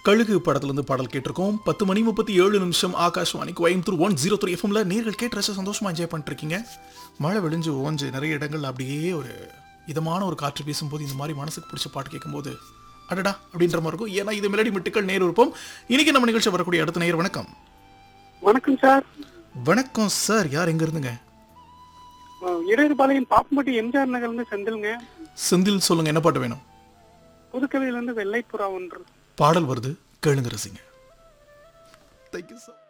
கழுகு படத்துலேருந்து பாடல் கேட்டிருக்கோம் பத்து மணி முப்பத்தி ஏழு நிமிஷம் Akashvani Coimbatore one zero three எஃப்எம்ல நேர்கள் கேட்டு ரசிச்சு சந்தோஷமா என்ஜாய் பண்ணிட்டு இருக்கீங்க மழை விழிஞ்சு ஓஞ்சு நிறைய இடங்கள் அப்படியே ஒரு இதமான ஒரு காற்று வீசும்போது இந்த மாதிரி மனசுக்கு பிடிச்ச பாட்டு கேட்கும்போது அடடா அப்படின்ற மாதிரி இருக்கும் ஏன்னா இது மெலடி மிட்டுக்கள் நேர் இருப்போம் இன்னைக்கு நம்ம நிகழ்ச்சி வரக்கூடிய அடுத்த நேர் வணக்கம் வணக்கம் சார் வணக்கம் சார் யார் எங்க இருந்துங்க இடையர்பாளையம் பாப்பம்பட்டி எம்ஜிஆர் நகர்ல இருந்து செந்தில்ங்க செந்தில் சொல்லுங்க என்ன பாட்டு வேணும் புதுக்கவையில இருந்து வெள்ளைப்புறா ஒன்று பாடல் வருது கேளுங்க ரசிங்க தேங்க்யூ சார்